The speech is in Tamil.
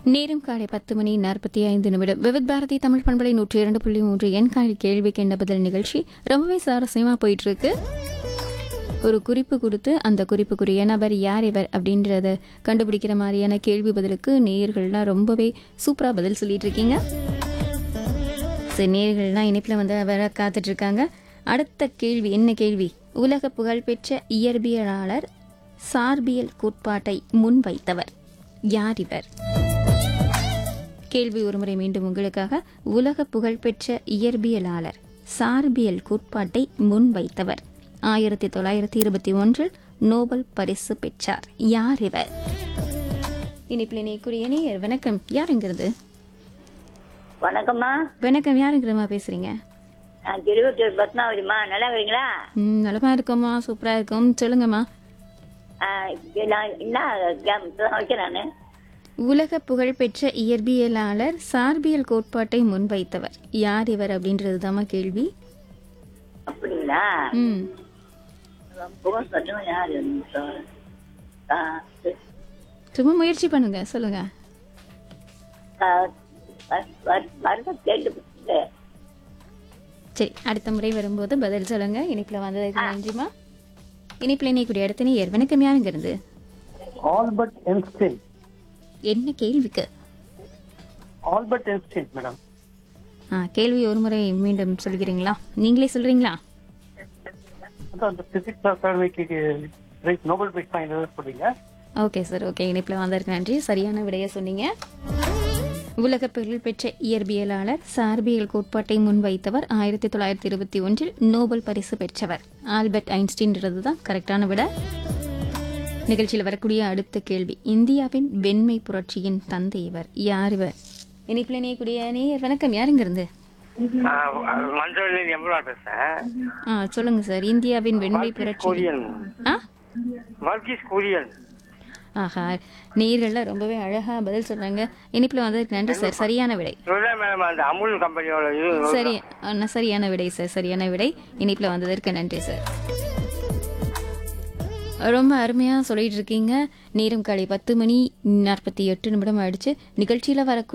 நேரம் காலை பத்து மணி நாற்பத்தி ஐந்து நிமிடம் விவித் பாரதி தமிழ் பண்பலை நூற்றி இரண்டு புள்ளி மூன்று என் காலை கேள்விக்கு என்ன பதில் நிகழ்ச்சி ரொம்பவே சுவாரஸ்யமா போயிட்டு இருக்கு ஒரு குறிப்பு கொடுத்து அந்த குறிப்புக்குரிய நபர் யார் இவர் அப்படின்றத கண்டுபிடிக்கிற மாதிரியான கேள்வி பதிலுக்கு நேயர்கள்லாம் ரொம்பவே சூப்பரா பதில் சொல்லிட்டு இருக்கீங்க சரி நேயர்கள்லாம் இணைப்பில் வந்து வர காத்துட்டு இருக்காங்க அடுத்த கேள்வி என்ன கேள்வி உலக புகழ்பெற்ற இயற்பியலாளர் சார்பியல் கோட்பாட்டை முன்வைத்தவர் யார் இவர் கேள்வி ஒருமுறை மீண்டும் உங்களுக்காக உலக புகழ்பெற்ற இயற்பியலாளர் சார்பியல் கோட்பாட்டை முன்வைத்தவர் ஆயிரத்தி தொள்ளாயிரத்தி இருபத்தி ஒன்றில் நோபல் பரிசு பெற்றார் யார் இவர் இனிப்பில் இணையக்கூடிய நேயர் வணக்கம் யாருங்கிறது வணக்கம்மா வணக்கம் யாருங்கிறமா பேசுறீங்க நான் திருவத்தூர் பத்மாவதிம்மா நல்லா இருக்கிறீங்களா ம் நலமா இருக்கோம்மா சூப்பரா இருக்கும் சொல்லுங்கம்மா ஆ, இது நான் என்ன கேம் இப்பதான் வைக்கிறேன் நான் உலக புகழ்பெற்ற இயற்பியலாளர் சார்பியல் கோட்பாட்டை முன்வைத்தவர் யார் இவர் அப்படின்றது கேள்வி அப்படிங்களா ம் புகழ் சொல்லும் யாரு ஆ, சும்மா முயற்சி பண்ணுங்க சொல்லுங்க ஆ, வ- வ- வருடம் கேட்டு சரி அடுத்த முறை வரும்போது பதில் சொல்லுங்க இனிப்புல வந்ததுக்கு நன்றிமா இனிப்புல இணைக்கூடிய இடத்துல நேயர் வணக்கம் யாருங்கிறது ஆல்பர்ட் என்ஸ்டைன் என்ன கேள்விக்கு ஆல்பர்ட் என்ஸ்டைன் மேடம் ஆ கேள்வி ஒரு முறை மீண்டும் சொல்கிறீங்களா நீங்களே சொல்றீங்களா அதான் அந்த பிசிக்ஸ் அகாடமிக்கு பிரைஸ் நோபல் பிரைஸ் வாங்கினது சொல்றீங்க ஓகே சார் ஓகே இணைப்பில் வந்ததற்கு நன்றி சரியான விடைய சொன்னீங்க உலக புகழ்பெற்ற இயற்பியலாளர் சார்பியல் கோட்பாட்டை முன்வைத்தவர் ஆயிரத்தி தொள்ளாயிரத்தி இருபத்தி ஒன்றில் நோபல் பரிசு பெற்றவர் ஆல்பர்ட் ஐன்ஸ்டீன்றது தான் கரெக்டான விட நிகழ்ச்சியில் வரக்கூடிய அடுத்த கேள்வி இந்தியாவின் வெண்மை புரட்சியின் தந்தை இவர் யார் இவர் இணைப்பில் இணையக்கூடிய நேயர் வணக்கம் யாருங்க இருந்து மஞ்சள் எம்பளா பேசுறேன் ஆ சொல்லுங்க சார் இந்தியாவின் வெண்மை புரட்சி கொரியன் ஆ வர்கீஸ் கொரியன் ஆஹா நேயர்கள்லாம் ரொம்பவே அழகா பதில் சொல்றாங்க இனிப்புல வந்ததுக்கு நன்றி சார் சரியான விடை சொல்றேன் மேடம் அந்த அமுல் கம்பெனியோட இது சரி அண்ணா, சரியான விடை சார் சரியான விடை இனிப்புல வந்ததற்கு நன்றி சார் ரொம்ப அருமையா சொல்லிட்டு இருக்கீங்க நேரம் காலை பத்து மணி நாற்பத்தி எட்டு நிமிடம் ஆயிடுச்சு நிகழ்ச்சியில வர